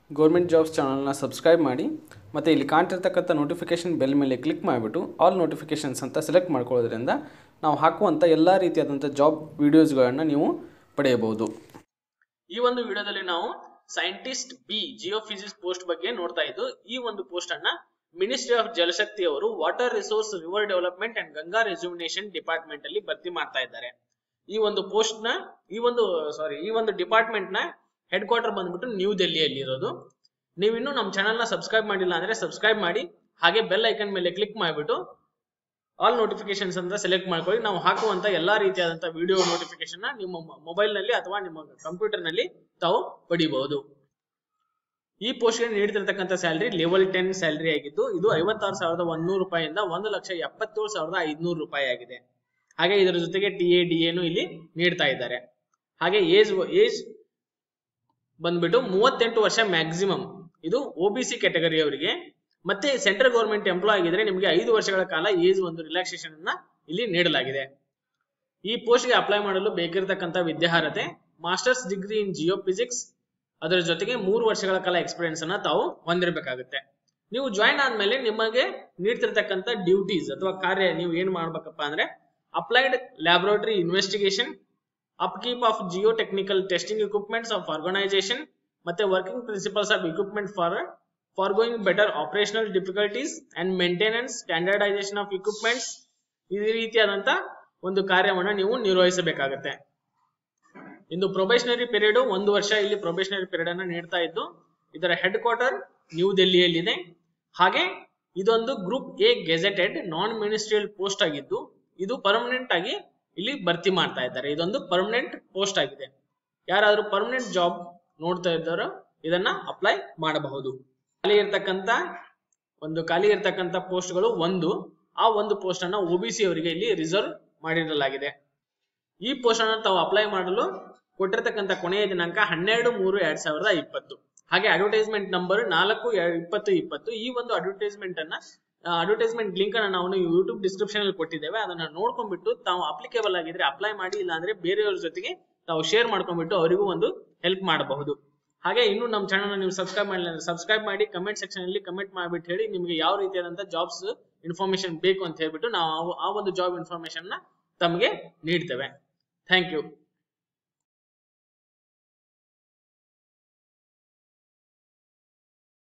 government jobs ಚಾನಲ್ನ subscribe ಮಾಡಿ ಮತ್ತು ಇಲ್ಲಿ ಕಾಣ್ತಿರ್ತಕ್ಕಂಥ ನೋಟಿಫಿಕೇಷನ್ ಬೆಲ್ ಮೇಲೆ ಕ್ಲಿಕ್ ಮಾಡಿಬಿಟ್ಟು ಆಲ್ ನೋಟಿಫಿಕೇಷನ್ಸ್ ಅಂತ ಸೆಲೆಕ್ಟ್ ಮಾಡ್ಕೊಳ್ಳೋದ್ರಿಂದ ನಾವು ಹಾಕುವಂಥ ಎಲ್ಲ ರೀತಿಯಾದಂಥ ಜಾಬ್ ವಿಡಿಯೋಸ್ಗಳನ್ನು ನೀವು ಪಡೆಯಬಹುದು ಈ ಒಂದು ವಿಡಿಯೋದಲ್ಲಿ ನಾವು scientist B geophysics post ಬಗ್ಗೆ ನೋಡ್ತಾ ಇದ್ದು ಈ ಒಂದು ಪೋಸ್ಟ್ ಅನ್ನ ಮಿನಿಸ್ಟ್ರಿ ಆಫ್ ಜಲಶಕ್ತಿ ಅವರು water resource river development and Ganga rejuvenation department ಅಲ್ಲಿ ಭರ್ತಿ ಮಾಡ್ತಾ ಇದ್ದಾರೆ ಈ ಒಂದು ಪೋಸ್ಟ್ ನ ಈ ಒಂದು ಸಾರಿ ಈ ಒಂದು ಡಿಪಾರ್ಟ್ಮೆಂಟ್ ನ ಹೆಡ್ ಕ್ವಾರ್ಟರ್ ಬಂದ್ಬಿಟ್ಟು ನ್ಯೂ ದೆಹಲಿಯಲ್ಲಿ ಇರೋದು ನೀವಿನ್ನೂ ನಮ್ಮ ಚಾನಲ್ ನ ಸಬ್ಸ್ಕ್ರೈಬ್ ಮಾಡಿಲ್ಲ ಅಂದ್ರೆ ಸಬ್ಸ್ಕ್ರೈಬ್ ಮಾಡಿ ಹಾಗೆ ಬೆಲ್ ಐಕನ್ ಮೇಲೆ ಕ್ಲಿಕ್ ಮಾಡಿಬಿಟ್ಟು ಆಲ್ ನೋಟಿಫಿಕೇಶನ್ಸ್ ಅಂತ ಸೆಲೆಕ್ಟ್ ಮಾಡ್ಕೊಳ್ಳಿ ನಾವು ಹಾಕುವಂತ ಎಲ್ಲಾ ರೀತಿಯಾದಂತಹ ವಿಡಿಯೋ ನೋಟಿಫಿಕೇಶನ್ ನ ನಿಮ್ಮ ಮೊಬೈಲ್ ನಲ್ಲಿ ಅಥವಾ ನಿಮ್ಮ ಕಂಪ್ಯೂಟರ್ ನಲ್ಲಿ ತಾವು ಪಡಿಬಹುದು ಈ ಪೋಸ್ಟ್ ಗೆ ನೀಡ್ತಿರ್ತಕ್ಕಂಥ ಸ್ಯಾಲರಿ ಲೆವೆಲ್ ಟೆನ್ ಸ್ಯಾಲರಿ ಆಗಿದ್ದು ಇದು ಐವತ್ತಾರು ಸಾವಿರದ ಒಂದೂರು ರೂಪಾಯಿಂದ ಒಂದು ಲಕ್ಷ ಎಪ್ಪತ್ತೇಳು ಸಾವಿರದ ಐದ್ನೂರು ರೂಪಾಯಿ ಆಗಿದೆ ಹಾಗೆ ಇದರ ಜೊತೆಗೆ ಟಿ ಎ ಡಿ ಎನು ಇಲ್ಲಿ ನೀಡ್ತಾ ಇದ್ದಾರೆ ಹಾಗೆ ಏಜ್ ಏಜ್ ಬಂದ್ಬಿಟ್ಟು ಮೂವತ್ತೆಂಟು ವರ್ಷ ಮ್ಯಾಕ್ಸಿಮಮ್ ಇದು ಒ ಬಿ ಸಿ ಕ್ಯಾಟಗರಿ ಅವರಿಗೆ ಮತ್ತೆ ಸೆಂಟ್ರಲ್ ಗೌರ್ಮೆಂಟ್ ಎಂಪ್ಲಾಯ್ ಆಗಿದ್ರೆ ನಿಮಗೆ ಐದು ವರ್ಷಗಳ ಕಾಲ ಏಜ್ ಒಂದು ರಿಲ್ಯಾಕ್ಸೇಷನ್ ಅನ್ನ ಇಲ್ಲಿ ನೀಡಲಾಗಿದೆ ಈ ಪೋಸ್ಟ್ ಗೆ ಅಪ್ಲೈ ಮಾಡಲು ಬೇಕಿರತಕ್ಕಂತ ವಿದ್ಯಾರ್ಹತೆ masters degree in geophysics ಅದರ ಜೊತೆಗೆ ಮೂರು ವರ್ಷಗಳ ಕಾಲ ಎಕ್ಸ್ಪೀರಿಯನ್ಸ್ ಅನ್ನ ತಾವು ಹೊಂದಿರಬೇಕಾಗುತ್ತೆ ನೀವು ಜಾಯಿನ್ ಆದ್ಮೇಲೆ ನಿಮಗೆ ನೀಡ್ತಿರ್ತಕ್ಕಂಥ ಡ್ಯೂಟೀಸ್ ಅಥವಾ ಕಾರ್ಯ ನೀವು ಏನ್ ಮಾಡ್ಬೇಕಪ್ಪ ಅಂದ್ರೆ applied laboratory investigation upkeep of geotechnical testing equipments of organisation ಮತ್ತೆ working principles of equipment for for going better operational difficulties and maintenance standardisation of equipments ಈ ರೀತಿಯಾದಂತ ಒಂದು ಕಾರ್ಯವನ್ನ ನೀವು ನಿರ್ವಹಿಸಬೇಕಾಗುತ್ತೆ ಇಂದು ಪ್ರೊಬೇಷನರಿ ಪೀರಿಯಡ್ ಒಂದು ವರ್ಷ ಇಲ್ಲಿ ಪ್ರೊಬೇಷನರಿ ಪೀರಿಯಡ್ ಅನ್ನ ನೀಡ್ತಾ ಇದ್ದು ಇದರ ಹೆಡ್ ಕ್ವಾರ್ಟರ್ ನ್ಯೂ ದೆಹಲಿಯಲ್ಲಿದೆ ಹಾಗೆ ಇದೊಂದು group A gazetted non ministerial post ಆಗಿದ್ದು ಇದು ಪರ್ಮನೆಂಟ್ ಆಗಿ ಇಲ್ಲಿ ಭರ್ತಿ ಮಾಡ್ತಾ ಇದ್ದಾರೆ ಇದೊಂದು ಪರ್ಮನೆಂಟ್ ಪೋಸ್ಟ್ ಆಗಿದೆ ಯಾರಾದ್ರೂ ಪರ್ಮನೆಂಟ್ ಜಾಬ್ ನೋಡ್ತಾ ಇದ್ದಾರೋ ಇದನ್ನ ಅಪ್ಲೈ ಮಾಡಬಹುದು ಖಾಲಿ ಇರ್ತಕ್ಕಂತ ಒಂದು ಖಾಲಿ ಇರ್ತಕ್ಕಂತ ಪೋಸ್ಟ್ಗಳು ಒಂದು ಆ ಒಂದು ಪೋಸ್ಟ್ ಅನ್ನ ಒಬಿಸಿ ಅವರಿಗೆ ಇಲ್ಲಿ ರಿಸರ್ವ್ ಮಾಡಿರಲಾಗಿದೆ ಈ ಪೋಸ್ಟ್ ಅನ್ನು ತಾವು ಅಪ್ಲೈ ಮಾಡಲು ಕೊಟ್ಟಿರ್ತಕ್ಕಂಥ ಕೊನೆಯ ದಿನಾಂಕ ಹನ್ನೆರಡು ಮೂರು ಎರಡ್ ಸಾವಿರದ ಇಪ್ಪತ್ತು ಹಾಗೆ ಅಡ್ವರ್ಟೈಸ್ಮೆಂಟ್ ನಂಬರ್ ನಾಲ್ಕು ಎರ- ಇಪ್ಪತ್ತು ಇಪ್ಪತ್ತು ಈ ಒಂದು ಅಡ್ವರ್ಟೈಸ್ಮೆಂಟ್ ಅನ್ನ ಅಡ್ವರ್ಟೈಸ್ಮೆಂಟ್ ಲಿಂಕ್ ಅನ್ನ ನಾವು ಯೂಟ್ಯೂಬ್ ಡಿಸ್ಕ್ರಿಪ್ಷನ್ ಅಲ್ಲಿ ಕೊಟ್ಟಿದ್ದೇವೆ ಅದನ್ನ ನೋಡ್ಕೊಂಡ್ಬಿಟ್ಟು ತಾವು ಅಪ್ಲಿಕೇಬಲ್ ಆಗಿದ್ರೆ ಅಪ್ಲೈ ಮಾಡಿ ಇಲ್ಲಾಂದ್ರೆ ಬೇರೆಯವ್ರ ಜೊತೆಗೆ ತಾವು ಶೇರ್ ಮಾಡ್ಕೊಂಡ್ಬಿಟ್ಟು ಅವರಿಗೂ ಒಂದು ಹೆಲ್ಪ್ ಮಾಡಬಹುದು ಹಾಗೆ ಇನ್ನು ನಮ್ಮ ಚಾನಲ್ ನೀವು ಸಬ್ಸ್ಕ್ರೈಬ್ ಮಾಡಿಲ್ಲ ಸಬ್ಸ್ಕ್ರೈಬ್ ಮಾಡಿ ಕಮೆಂಟ್ ಸೆಕ್ಷನ್ ಅಲ್ಲಿ ಕಮೆಂಟ್ ಮಾಡ್ಬಿಟ್ಟು ಹೇಳಿ ನಿಮಗೆ ಯಾವ ರೀತಿಯಾದಂತ ಜಾಬ್ಸ್ ಇನ್ಫಾರ್ಮೇಶನ್ ಬೇಕು ಅಂತ ಹೇಳ್ಬಿಟ್ಟು ನಾವು ಆ- ಆ ಒಂದು ಜಾಬ್ ಇನ್ಫಾರ್ಮೇಶನ್ ನ ತಮಗೆ ನೀಡ್ತೇವೆ ಥ್ಯಾಂಕ್ ಯು